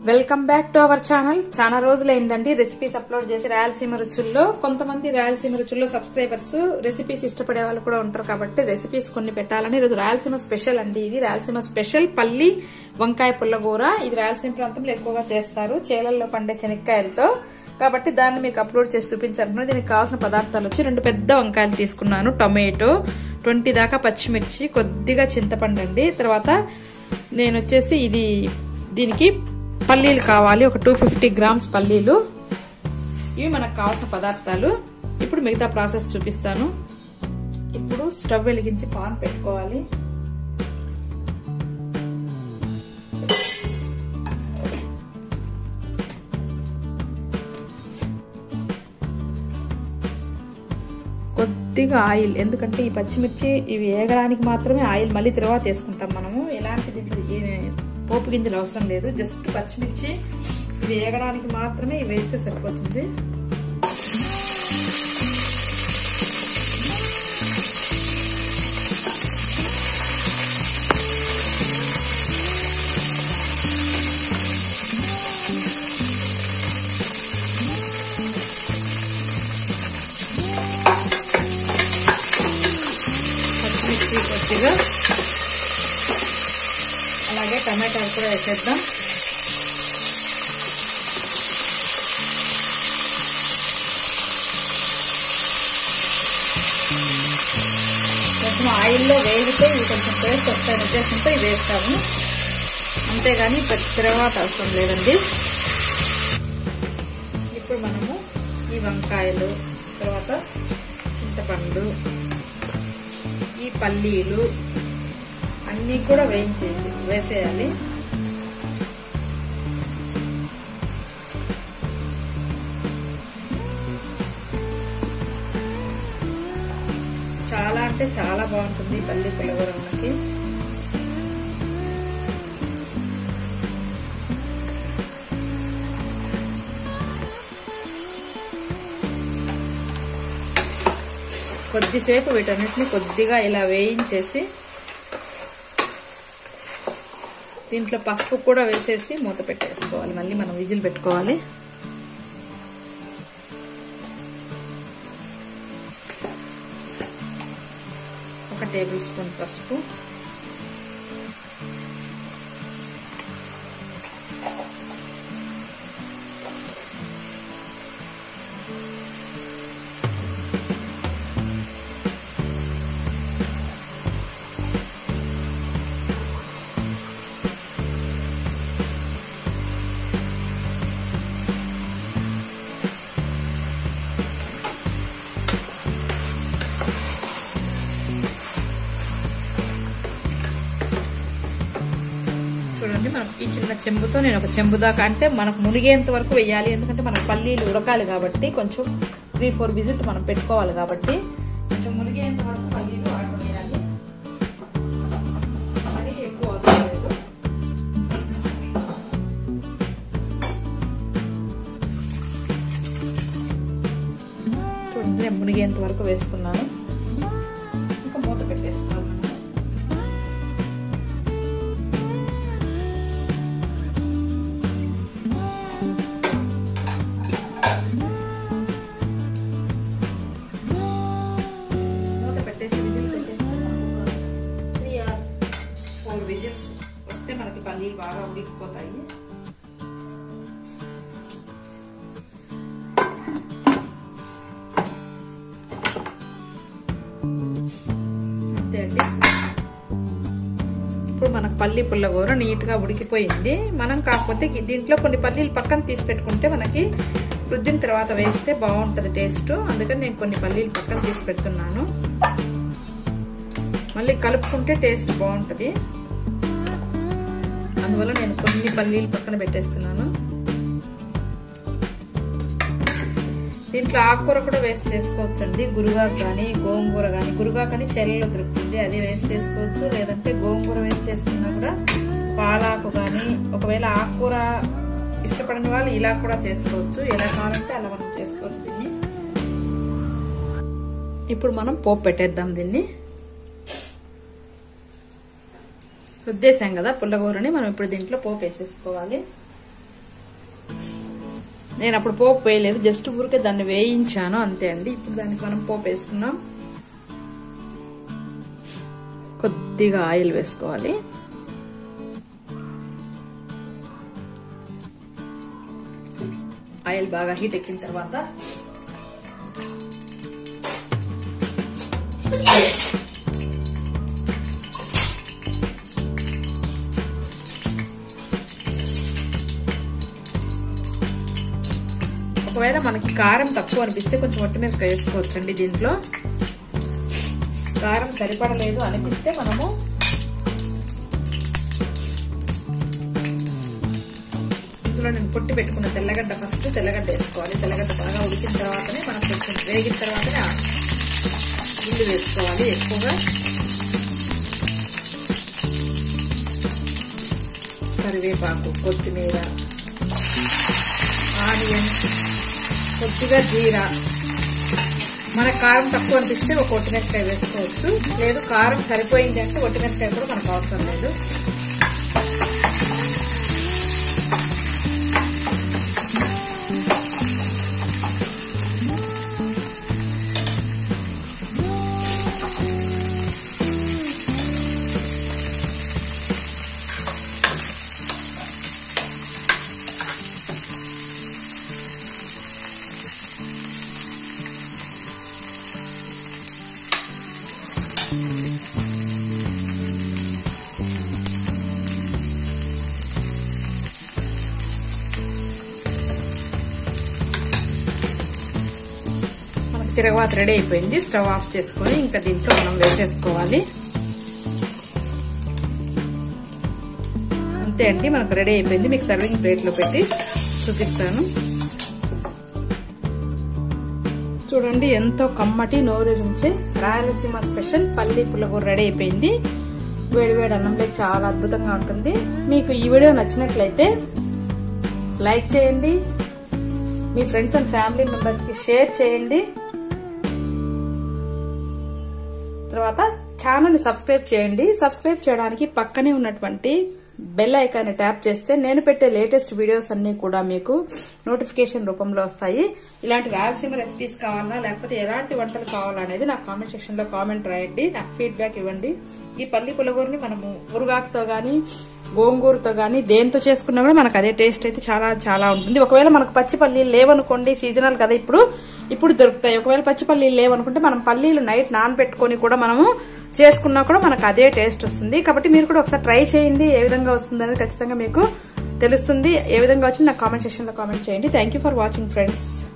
welcome back to our channel చాలా రోజులైందండి recipes upload చేసి రాయలసీమ రుచుల్లో కొంతమంది రాయలసీమ రుచుల్లో సబ్స్క్రైబర్స్ రెసిపీస్ ఇష్టపడే వాళ్ళు కూడా ఉంటారు కాబట్టి రెసిపీస్ కొన్ని పెట్టాలని ఈరోజు రాయలసీమ స్పెషల్ అండి ఇది రాయలసీమ స్పెషల్ పల్లి వంకాయ పుల్లగూర ఇది రాయలసీమ ప్రాంతంలో ఎక్కువగా చేస్తారు చేలల్లో పండే శనక్కాయలతో కాబట్టి దాన్ని మీకు అప్లోడ్ చేసి చూపించాలనుకున్నా దీనికి కావాల్సిన పదార్థాలు వచ్చి రెండు పెద్ద వంకాయలు తీసుకున్నాను టొమాటో ట్వంటీ దాకా పచ్చిమిర్చి కొద్దిగా చింతపండు అండి తర్వాత నేను వచ్చేసి ఇది దీనికి పల్లీలు కావాలి ఒక టూ ఫిఫ్టీ గ్రామ్స్ పల్లీలు ఇవి మనకు కావాల్సిన పదార్థాలు ఇప్పుడు మిగతా ప్రాసెస్ చూపిస్తాను ఇప్పుడు స్టవ్ వెలిగించి పాన్ పెట్టుకోవాలి కొద్దిగా ఆయిల్ ఎందుకంటే ఈ పచ్చిమిర్చి ఇవి వేగడానికి మాత్రమే ఆయిల్ మళ్ళీ తర్వాత వేసుకుంటాం మనము ఎలాంటి దీంట్లో పోపు గింజలు అవసరం లేదు జస్ట్ పచ్చిమిర్చి ఇవి వేగడానికి మాత్రమే ఇవి వేస్తే సరిపోతుంది పచ్చిమిర్చి కొద్దిగా అలాగే టమాటాలు కూడా వేసేద్దాం కొంచెం ఆయిల్లో వేగితే ఇవి కొంచెం టేస్ట్ వస్తాయి ఉద్దేశంతో ఇవి వేస్తాము అంతేగాని తర్వాత అవసరం లేదండి ఇప్పుడు మనము ఈ వంకాయలు తర్వాత చింతపండు ఈ పల్లీలు అన్నీ కూడా వేయించేసి వేసేయాలి చాలా అంటే చాలా బాగుంటుంది పల్లి పులిహోర మనకి కొద్దిసేపు వీటన్నిటిని కొద్దిగా ఇలా వేయించేసి దీంట్లో పసుపు కూడా వేసేసి మూత పెట్టేసుకోవాలి మళ్ళీ మనం విజిల్ పెట్టుకోవాలి ఒక టేబుల్ స్పూన్ పసుపు చూడండి మనకి ఈ చిన్న చెంబుతో నేను ఒక చెంబు దాకా అంటే మనకు మునిగేంత వరకు వేయాలి ఎందుకంటే మనకు పల్లీలు ఉడకాలి కాబట్టి కొంచెం త్రీ ఫోర్ విజిట్ మనం పెట్టుకోవాలి కాబట్టి కొంచెం మునిగేంత వరకు పల్లీలు ఆడవేయాలి మరీ ఎక్కువ అవసరం లేదు చూడండి నేను మునిగేంత వరకు వేసుకున్నాను ఇంకా మూత పెట్టేసుకోవాలి మనం మూత పెట్టేసి విజిల్ పెట్టేస్తే మనకు త్రీ ఆర్ ఫోర్ విజిల్స్ వస్తే మనకి పల్లీలు బాగా ఉడికిపోతాయి అంతే అండి ఇప్పుడు మనకు పల్లి పుల్లగూర నీట్గా ఉడికిపోయింది మనం కాకపోతే దీంట్లో కొన్ని పల్లీలు పక్కన తీసి పెట్టుకుంటే మనకి రుద్దిన తర్వాత వేస్తే బాగుంటుంది టేస్ట్ అందుకని నేను కొన్ని పల్లీలు పక్కన తీసి పెడుతున్నాను మళ్ళీ కలుపుకుంటే టేస్ట్ బాగుంటుంది అందువల్ల నేను కొన్ని పల్లీలు పక్కన పెట్టేస్తున్నాను దీంట్లో ఆకుకూర కూడా వేస్ట్ చేసుకోవచ్చు అండి గురుగాకు కానీ గోంగూర కానీ గురుగా కానీ చెల్లలో దొరుకుతుంది అది వేస్ట్ చేసుకోవచ్చు లేదంటే గోంగూర వేస్ట్ చేసుకున్నా కూడా పాలాకు కానీ ఒకవేళ ఆకుకూర ఇష్టపడని వాళ్ళు ఇలా కూడా చేసుకోవచ్చు ఎలా కావాలంటే అలా మనం చేసుకోవచ్చు దీన్ని ఇప్పుడు మనం పోపు పెట్టేద్దాం దీన్ని రుద్దేశాం కదా పుల్లగూరని మనం ఇప్పుడు దీంట్లో పోపు వేసేసుకోవాలి నేను అప్పుడు పోపు వేయలేదు జస్ట్ ఊరికే దాన్ని వేయించాను అంతే అండి ఇప్పుడు దానికి మనం పోపు వేసుకున్నాం కొద్దిగా ఆయిల్ వేసుకోవాలి ఆయిల్ బాగా హీట్ ఎక్కిన తర్వాత ఒకవేళ మనకి కారం తక్కువ అనిపిస్తే కొంచెం ఒట్టిమిరపకాయ వేసుకోవచ్చండి దీంట్లో కారం సరిపడలేదు అనిపిస్తే మనము ఇందులో నేను కొట్టి పెట్టుకున్న తెల్లగడ్డ ఫస్ట్ తెల్లగడ్డ వేసుకోవాలి తెల్లగడ్డ బాగా ఉడికిన తర్వాతనే మనం కొంచెం వేగిన తర్వాతనే ఉల్లి వేసుకోవాలి ఎక్కువగా కరివేపాకు కొత్తిమీర ఆనియన్ కొద్దిగా జీరా మన కారం తక్కువ అనిపిస్తే ఒక ఒట్టిమిరపకాయ వేసుకోవచ్చు లేదు కారం సరిపోయింది అంటే ఒట్టిమిరపకాయ కూడా మనకు అవసరం లేదు మనకు తిరగవాత రెడీ అయిపోయింది స్టవ్ ఆఫ్ చేసుకొని ఇంకా దీంట్లో మనం వేసేసుకోవాలి అంతే అండి మనకు రెడీ అయిపోయింది మీకు సర్వింగ్ ప్లేట్లో పెట్టి చూపిస్తాను చూడండి ఎంతో కమ్మటి నోరూరించి రాయలసీమ స్పెషల్ పల్లి పుల్లగూర రెడీ అయిపోయింది వేడి వేడి అన్నంలో చాలా అద్భుతంగా ఉంటుంది మీకు ఈ వీడియో నచ్చినట్లయితే లైక్ చేయండి మీ ఫ్రెండ్స్ అండ్ ఫ్యామిలీ మెంబర్స్ కి షేర్ చేయండి తర్వాత ఛానల్ ని సబ్స్క్రైబ్ చేయండి సబ్స్క్రైబ్ చేయడానికి పక్కనే ఉన్నటువంటి బెల్ ఐకాన్ ట్యాప్ చేస్తే నేను పెట్టే లేటెస్ట్ వీడియోస్ అన్ని కూడా మీకు నోటిఫికేషన్ రూపంలో వస్తాయి ఇలాంటి రాయలసీమ రెసిపీస్ కావాలా లేకపోతే ఎలాంటి వంటలు కావాలా అనేది నాకు కామెంట్ సెక్షన్ లో కామెంట్ రాయండి నాకు ఫీడ్బ్యాక్ ఇవ్వండి ఈ పల్లి పులగూరని మనము మురుగాకుతో గాని గోంగూరతో గాని దేంతో చేసుకున్నా కూడా మనకు అదే టేస్ట్ అయితే చాలా చాలా ఉంటుంది ఒకవేళ మనకు పచ్చి పల్లీలు లేవనుకోండి సీజనల్ కదా ఇప్పుడు ఇప్పుడు దొరుకుతాయి ఒకవేళ పచ్చి పల్లీలు లేవనుకుంటే మనం పల్లీలు నైట్ నానబెట్టుకొని కూడా మనము చేసుకున్నా కూడా మనకు అదే టేస్ట్ వస్తుంది కాబట్టి మీరు కూడా ఒకసారి ట్రై చేయండి ఏ విధంగా వస్తుంది అనేది ఖచ్చితంగా మీకు తెలుస్తుంది ఏ విధంగా వచ్చింది నాకు కామెంట్ సెక్షన్ లో కామెంట్ చేయండి థ్యాంక్ ఫర్ వాచింగ్ ఫ్రెండ్స్